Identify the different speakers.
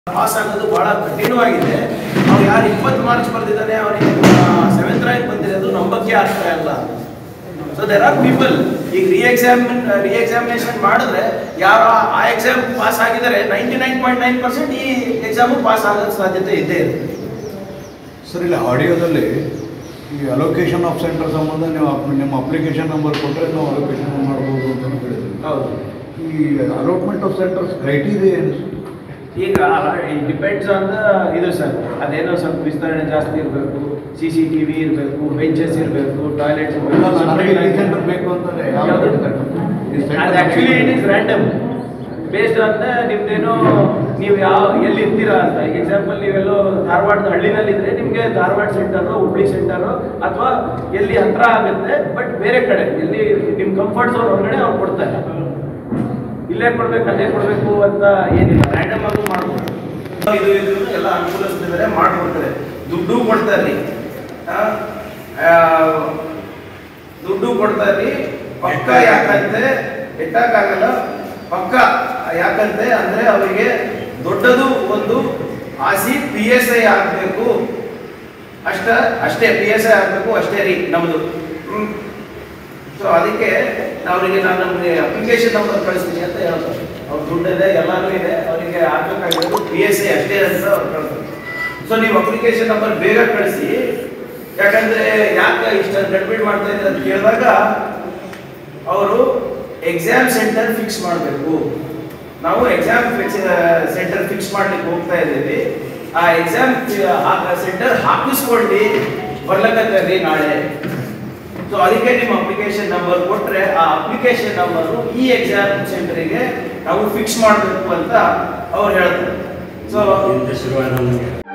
Speaker 1: pass ಆಗೋದು ಬಹಳ ಕಠಿಣವಾಗಿದೆ ಅವ್ನು ಯಾರು ಇಪ್ಪತ್ತು ಮಾರ್ಕ್ಸ್ ಬರ್ದಿದ್ದಾನೆ ಅವನಿಗೆ ಸೆವೆಂತ್ ರ್ಯಾಂಕ್ ಬಂದಿರೋದು ನಂಬಕ್ಕೆ ಆಗ್ತಾ ಇಲ್ಲ ಸೊ ದೇರ್ ಆರ್ ಪೀಪಲ್ ಈಗ ರಿ ಎಕ್ಸಾಮ್ ರಿ ಎಕ್ಸಾಮಿನೇಷನ್ ಮಾಡಿದ್ರೆ ಯಾರು ಆ- ಆ ಎಕ್ಸಾಮ್ ಪಾಸ್ ಆಗಿದ್ದಾರೆ ninety nine point nine percent ಈ ಎಕ್ಸಾಮು ಪಾಸ್ ಆಗೋ ಸಾಧ್ಯತೆ ಇದ್ದೇ ಇರುತ್ತೆ
Speaker 2: ಸರ್ ಇಲ್ಲ ಆಡಿಯೋದಲ್ಲಿ ಈ ಅಲೋಕೇಶನ್ ಆಫ್ ಸೆಂಟರ್ ಸಂಬಂಧ ನೀವು ಅಪ್- ನಿಮ್ಮ ಅಪ್ಲಿಕೇಶನ್ ನಂಬರ್ ಕೊಟ್ಟರೆ ನಾವು ಅಲೋಕೇಶನ್ ಮಾಡ್ಬೋದು ಅಂತ ಹೇಳಿದ್ವಿ
Speaker 1: ಹೌದು
Speaker 2: ಈ ಅಲೋಟ್ಮೆಂಟ್ ಆಫ್ ಸೆಂಟರ್ಸ್ ಕ್ರೈಟೀರಿಯಾ ಏನು
Speaker 1: ಈಗ ಡಿಪೆಂಡ್ಸ್ ಆನ್ ದ ಇದು ಸರ್ ಅದೇನೋ ಸ್ವಲ್ಪ ವಿಸ್ತರಣೆ ಜಾಸ್ತಿ ಇರಬೇಕು ಸಿ ಸಿ ಟಿ ವಿ ಇರಬೇಕು ಬೆಂಚಸ್ ಇರಬೇಕು ಟಾಯ್ಲೆಟ್ಸ್
Speaker 2: ನನಗೆ ಈ ಸೆಂಟರ್ ಬೇಕು ಅಂತಂದ್ರೆ ಯಾವ್ದು
Speaker 1: ಅದು actually it is random based on the ನಿಮ್ದೇನೋ ನೀವು ಯಾವ ಎಲ್ಲಿ ಇರ್ತೀರಾ ಅಂತ ಈಗ ಎಕ್ಸಾಂಪಲ್ ನೀವೆಲ್ಲೋ ಧಾರವಾಡದ ಹಳ್ಳಿನಲ್ಲಿ ಇದ್ರೆ ನಿಮಗೆ ಧಾರವಾಡ ಸೆಂಟರು ಹುಬ್ಳಿ ಸೆಂಟರು ಅಥವಾ ಎಲ್ಲಿ ಹತ್ರ ಆಗುತ್ತೆ ಬಟ್ ಬೇರೆ ಕಡೆ ಎಲ್ಲಿ ನಿಮ್ಮ ಕಂಫರ್ಟ್ ಝೋನ್ ಹೊರಗಡೆ ಅವ್ರು ಕೊಡ್ತಾರೆ ಇಲ್ಲೇ ಕೊಡ್ಬೇಕು ಅಲ್ಲೇ ಕೊಡಬೇಕು ಅಂತ ಏನಿಲ್ಲ ರ್ಯಾಂಡಮ್ ಆಗಿ ಮಾಡ್ಬೋದು ಇದು ಇದು ಎಲ್ಲ ಅನುಕೂಲಿಸ್ತಿದ್ದಾರೆ ಮಾಡ್ಕೊಡ್ತಾರೆ ದುಡ್ಡು ಕೊಡ್ತಾರೆ ದುಡ್ಡು ಕೊಡ್ತಾರೆ ಪಕ್ಕ ಯಾಕಂತೆ ಎಟ್ಟಕ್ಕಾಗಲ್ಲ ಪಕ್ಕ ಯಾಕಂತೆ ಅಂದ್ರೆ ಅವರಿಗೆ ದೊಡ್ಡದು ಒಂದು ಆಸಿ ಪಿ ಎಸ್ ಐ ಆಗಬೇಕು ಅಷ್ಟ ಅಷ್ಟೇ ಪಿ ಎಸ್ ಐ ಆಗಬೇಕು ಅಷ್ಟೇ ರೀ ನಮ್ಮದು ಸೊ ಅದಕ್ಕೆ ಅವರಿಗೆ ನಾನು ನಮಗೆ ಅಪ್ಲಿಕೇಶನ್ ನಂಬರ್ ಕಳಿಸ್ತೀನಿ ಅಂತ ಹೇಳ್ತಾರೆ ಅವ್ರ ದುಡ್ಡಿದೆ ಎಲ್ಲಾನು ಇದೆ ಅವರಿಗೆ ಆಗ್ಬೇಕಾಗಿರೋದು ಪಿ ಎಸ್ ಐ ಅಷ್ಟೇ ಅಂತ ಅವ್ರು ಕಳ್ತಾರೆ ಸೊ ನೀವು ಅಪ್ಲಿಕೇಶನ್ ನಂಬರ್ ಬೇಗ ಕಳಿಸಿ ಯಾಕಂದ್ರೆ ಯಾಕೆ ಇಷ್ಟ ಗಡ್ಬಿಡ್ ಮಾಡ್ತಾ ಇದ್ದಾರೆ ಅಂತ ಕೇಳಿದಾಗ ಅವರು ಎಕ್ಸಾಮ್ ಸೆಂಟರ್ ಫಿಕ್ಸ್ ಮಾಡಬೇಕು ನಾವು ಎಕ್ಸಾಮ್ ಸೆಂಟರ್ ಫಿಕ್ಸ್ ಮಾಡ್ಲಿಕ್ಕೆ ಹೋಗ್ತಾ ಇದ್ದೀವಿ ಆ ಎಕ್ಸಾಮ್ ಸೆಂಟರ್ ಹಾಕಿಸ್ಕೊಂಡು ಬರ್ಲಕತ್ತೀವಿ ನಾಳೆ ಸೊ ಅದಕ್ಕೆ ನಿಮ್ಮ ಅಪ್ಲಿಕೇಶನ್ ನಂಬರ್ ಕೊಟ್ರೆ ಆ ಅಪ್ಲಿಕೇಶನ್ ನಂಬರ್ ಈ ಎಕ್ಸಾಮ್ ಸೆಂಟರಿಗೆ ನಾವು ಫಿಕ್ಸ್ ಮಾಡಬೇಕು ಅಂತ ಅವ್ರು ಹೇಳ್ತಾರೆ ಸೊ
Speaker 3: ಇಂದ ಶುರುವಾದ ನಮಗೆ